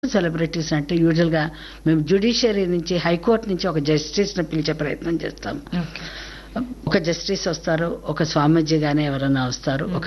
Celebrities అంటే యూజువల్గా మేము జ్యుడిషియరీ నుంచి హైకోర్టు నుంచి ఒక జస్టిస్ని పిలిచే ప్రయత్నం చేస్తాం ఓకే ఒక జస్టిస్ వస్తారు ఒక స్వామీజీ కానీ ఎవరైనా వస్తారు ఒక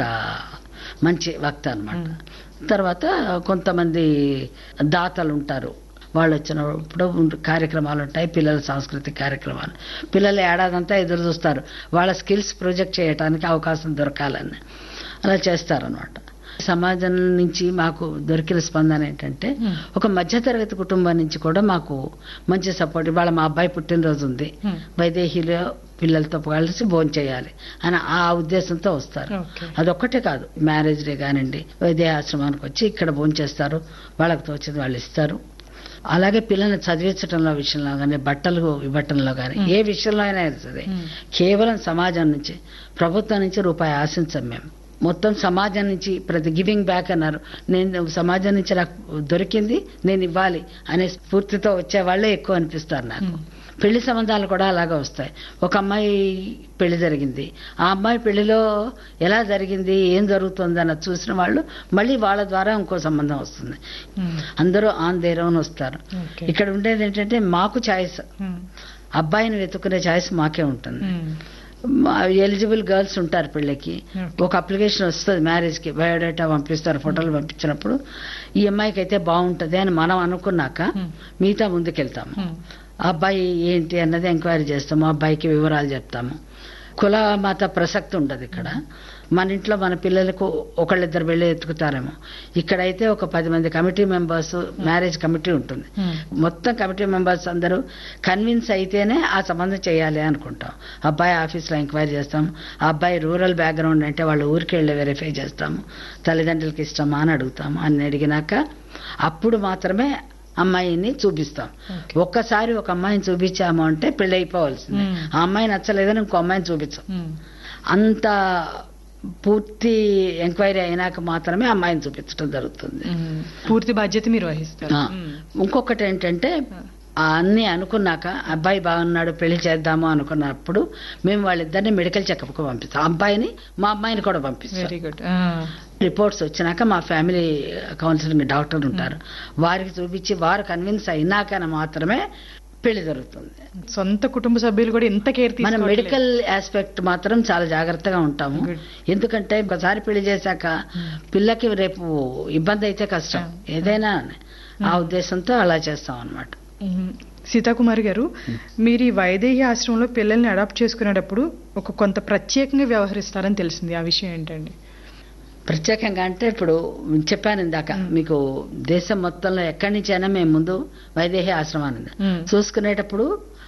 మంచి వక్త అన్నమాట తర్వాత కొంతమంది దాతలు ఉంటారు వాళ్ళు వచ్చినప్పుడు కార్యక్రమాలు ఉంటాయి పిల్లల సాంస్కృతిక కార్యక్రమాలు పిల్లలు ఏడాదంతా ఎదురు చూస్తారు వాళ్ళ స్కిల్స్ ప్రొజెక్ట్ చేయడానికి అవకాశం దొరకాలని అలా చేస్తారనమాట సమాజం నుంచి మాకు దొరికిన స్పందన ఏంటంటే Hmm. ఒక మధ్యతరగతి కుటుంబం నుంచి కూడా మాకు మంచి సపోర్ట్ ఇవాళ మా అబ్బాయి పుట్టినరోజు ఉంది Hmm. వైదేహిలో పిల్లలతో కలిసి భోజనం చేయాలి అని ఆ ఉద్దేశంతో వస్తారు ఓకే అదొక్కటే కాదు మ్యారేజ్ డే కానివ్వండి వైదేహాశ్రమానికి వచ్చి ఇక్కడ భోజనం చేస్తారు వాళ్ళకి తోచింది వాళ్ళు ఇస్తారు అలాగే పిల్లల్ని చదివించడంలో విషయంలో కానీ బట్టలు ఇవ్వటంలో కానీ ఏ విషయంలో అయినా సరే Hmm. కేవలం సమాజం నుంచి ప్రభుత్వం నుంచి రూపాయి ఆశించం మేము మొత్తం సమాజం నుంచి ప్రతి గివింగ్ బ్యాక్ అన్నారు నేను సమాజం నుంచి నాకు దొరికింది నేను ఇవ్వాలి అనే స్ఫూర్తితో వచ్చే వాళ్ళే ఎక్కువ అనిపిస్తారు నాకు Hmm. పెళ్లి సంబంధాలు కూడా అలాగే వస్తాయి ఒక అమ్మాయి పెళ్లి జరిగింది ఆ అమ్మాయి పెళ్లిలో ఎలా జరిగింది ఏం జరుగుతుంది అన్నది చూసిన వాళ్ళు మళ్ళీ వాళ్ళ ద్వారా ఇంకో సంబంధం వస్తుంది మ్మ్. అందరూ ఆన్ దేర్ ఓన్ వస్తారు ఓకే ఇక్కడ ఉండేది ఏంటంటే మాకు ఛాయిస్ మ్మ్. అబ్బాయిని వెతుక్కునే ఛాయిస్ మాకే ఉంటుంది మ్మ్. ఎలిజిబుల్ గర్ల్స్ ఉంటారు పెళ్ళికి Okay. ఒక అప్లికేషన్ వస్తుంది మ్యారేజ్ కి బయోడేటా పంపిస్తారు ఫోటోలు పంపించినప్పుడు ఈ అమ్మాయికి అయితే బాగుంటది అని మనం అనుకున్నాక Hmm. మిగతా ముందుకెళ్తాము మ్మ్. ఆ అబ్బాయి ఏంటి అన్నది ఎంక్వైరీ చేస్తాము ఆ అబ్బాయికి వివరాలు చెప్తాము కుల మత ప్రసక్తి ఉండదు ఇక్కడ మన ఇంట్లో మన పిల్లలకు ఒకళ్ళిద్దరు వెళ్ళి ఎత్తుకుతారేమో ఇక్కడైతే ఒక పది మంది కమిటీ మెంబర్స్ మ్యారేజ్ కమిటీ ఉంటుంది మ్మ్. మొత్తం కమిటీ మెంబర్స్ అందరూ కన్విన్స్ అయితేనే ఆ సంబంధం చేయాలి అనుకుంటాం అబ్బాయి ఆఫీస్లో ఎంక్వైరీ చేస్తాం ఆ అబ్బాయి రూరల్ బ్యాక్గ్రౌండ్ అంటే వాళ్ళ ఊరికి వెళ్ళి వెరిఫై చేస్తాము తల్లిదండ్రులకి ఇష్టమా అని అడుగుతాము అని అడిగినాక అప్పుడు మాత్రమే అమ్మాయిని చూపిస్తాం Okay. ఒక్కసారి ఒక అమ్మాయిని చూపించాము అంటే పెళ్లి అయిపోవాల్సిందే Hmm. ఆ అమ్మాయి నచ్చలేదని ఇంకో అమ్మాయిని చూపించాం మ్మ్. అంత పూర్తి ఎంక్వైరీ అయినాక మాత్రమే అమ్మాయిని చూపించడం జరుగుతుంది మ్మ్. పూర్తి బాధ్యత మీరు వహిస్తారు ఆ. మ్మ్. ఇంకొకటి ఏంటంటే ఆ అన్ని అనుకున్నాక అబ్బాయి బాగున్నాడు పెళ్లి చేద్దాము అనుకున్నప్పుడు మేము వాళ్ళిద్దరిని మెడికల్ చెకప్కి పంపిస్తాం అబ్బాయిని మా అమ్మాయిని కూడా పంపిస్తాం వెరీ గుడ్ రిపోర్ట్స్ వచ్చినాక మా ఫ్యామిలీ కౌన్సిలింగ్ డాక్టర్ ఉంటారు వారికి చూపించి వారు కన్విన్స్ అయినాక మాత్రమే పెళ్లి జరుగుతుంది సొంత కుటుంబ సభ్యులు కూడా ఎంత కేర్ మన తీసుకోవట్లేదు. మెడికల్ ఆస్పెక్ట్ మాత్రం చాలా జాగ్రత్తగా ఉంటాము Good. ఎందుకంటే ఒకసారి పెళ్లి చేశాక పిల్లకి రేపు ఇబ్బంది అయితే కష్టం ఏదైనా ఆ ఉద్దేశంతో అలా చేస్తాం అన్నమాట మ్మ్. సీతాకుమారి గారు మీరు ఈ వైదేహి ఆశ్రమంలో పిల్లల్ని అడాప్ట్ చేసుకునేటప్పుడు ఒక కొంత ప్రత్యేకంగా వ్యవహరిస్తారని తెలిసింది ఆ విషయం ఏంటండి ప్రత్యేకంగా అంటే ఇప్పుడు చెప్పాను ఇందాక మీకు దేశం మొత్తంలో ఎక్కడి నుంచైనా మేము ముందు వైదేహి ఆశ్రమాన్ని మ్మ్. చూసుకునేటప్పుడు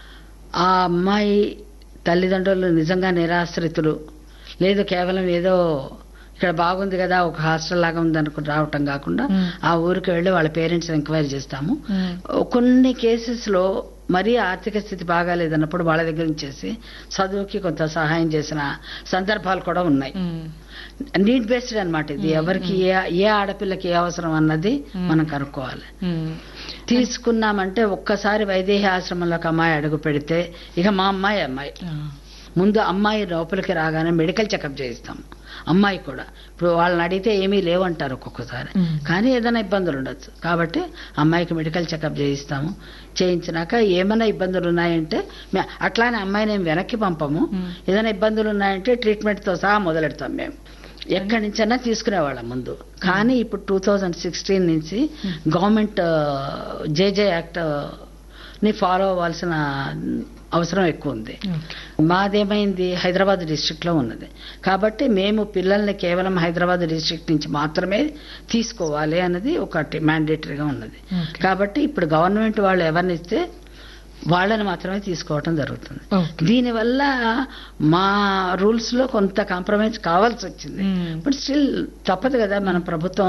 ఆ అమ్మాయి తల్లిదండ్రులు నిజంగా నిరాశ్రితులు లేదు కేవలం ఏదో ఇక్కడ బాగుంది కదా ఒక హాస్టల్ లాగా ఉంది అనుకుని రావటం కాకుండా మ్మ్. ఆ ఊరికి వెళ్ళి వాళ్ళ పేరెంట్స్ ఎంక్వైరీ చేస్తాము మ్మ్. కొన్ని కేసెస్ లో మరీ ఆర్థిక స్థితి బాగాలేదన్నప్పుడు వాళ్ళ దగ్గర నుంచి చేసి చదువుకి కొంత సహాయం చేసిన సందర్భాలు కూడా ఉన్నాయి మ్మ్. నీడ్ బేస్డ్ అన్నమాట ఇది ఎవరికి ఏ ఏ ఆడపిల్లకి ఏ అవసరం అన్నది మనం కనుక్కోవాలి మ్మ్. తీసుకున్నామంటే ఒక్కసారి వైదేహి ఆశ్రమంలోకి అమ్మాయి అడుగు పెడితే ఇక మా అమ్మాయి అమ్మాయి ఆ. ముందు అమ్మాయి లోపలికి రాగానే మెడికల్ చెకప్ చేయిస్తాం అమ్మాయి కూడా ఇప్పుడు వాళ్ళని అడిగితే ఏమీ లేవంటారు ఒక్కొక్కసారి మ్మ్. కానీ ఏదైనా ఇబ్బందులు ఉండొచ్చు కాబట్టి అమ్మాయికి మెడికల్ చెకప్ చేయిస్తాము చేయించినాక ఏమైనా ఇబ్బందులు ఉన్నాయంటే మే- అట్లానే అమ్మాయిని ఏం వెనక్కి పంపము మ్మ్. ఏదైనా ఇబ్బందులు ఉన్నాయంటే ట్రీట్మెంట్తో సహా మొదలెడతాం మేము ఎక్కడి నుంచైనా తీసుకునేవాళ్ళం ముందు కానీ ఇప్పుడు టూ థౌజండ్ సిక్స్టీన్ నుంచి గవర్నమెంట్ జేజే యాక్ట్ ని ఫాలో అవ్వాల్సిన అవసరం ఎక్కువ ఉంది ఓకే. మాదేమైంది హైదరాబాద్ డిస్ట్రిక్ట్ లో ఉన్నది కాబట్టి మేము పిల్లల్ని కేవలం హైదరాబాద్ డిస్ట్రిక్ట్ నుంచి మాత్రమే తీసుకోవాలి అన్నది ఒకటి మ్యాండేటరీగా ఉన్నది ఓకే. కాబట్టి ఇప్పుడు గవర్నమెంట్ వాళ్ళు ఎవరిని ఇస్తే వాళ్ళని మాత్రమే తీసుకోవటం జరుగుతుంది ఓకే. దీనివల్ల మా రూల్స్ లో కొంత కాంప్రమైజ్ కావాల్సి వచ్చింది మ్మ్. బట్ స్టిల్ తప్పదు కదా మన ప్రభుత్వం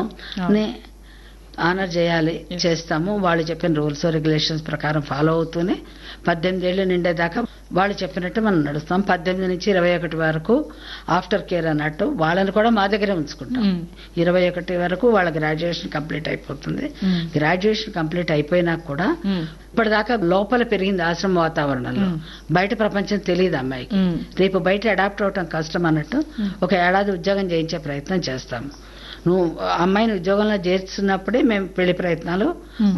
ఆనర్ చేయాలి చేస్తాము వాళ్ళు చెప్పిన రూల్స్ రెగ్యులేషన్స్ ప్రకారం ఫాలో అవుతూనే పద్దెనిమిది ఏళ్ళు నిండేదాకా వాళ్ళు చెప్పినట్టు మనం నడుస్తాం పద్దెనిమిది నుంచి ఇరవై ఒకటి వరకు ఆఫ్టర్ కేర్ అన్నట్టు వాళ్ళని కూడా మా దగ్గరే ఉంచుకుంటాం మ్మ్. ఇరవై ఒకటి వరకు వాళ్ళ గ్రాడ్యుయేషన్ కంప్లీట్ అయిపోతుంది మ్మ్. గ్రాడ్యుయేషన్ కంప్లీట్ అయిపోయినాక కూడా మ్మ్. ఇప్పటిదాకా లోపల పెరిగింది ఆశ్రమ వాతావరణంలో మ్మ్. బయట ప్రపంచం తెలియదు అమ్మాయికి మ్మ్. రేపు బయట అడాప్ట్ అవటం కష్టం అన్నట్టు ఒక ఏడాది ఉద్యోగం చేయించే ప్రయత్నం చేస్తాము నువ్వు అమ్మాయిని ఉద్యోగంలో చేర్చున్నప్పుడే మేము పెళ్లి ప్రయత్నాలు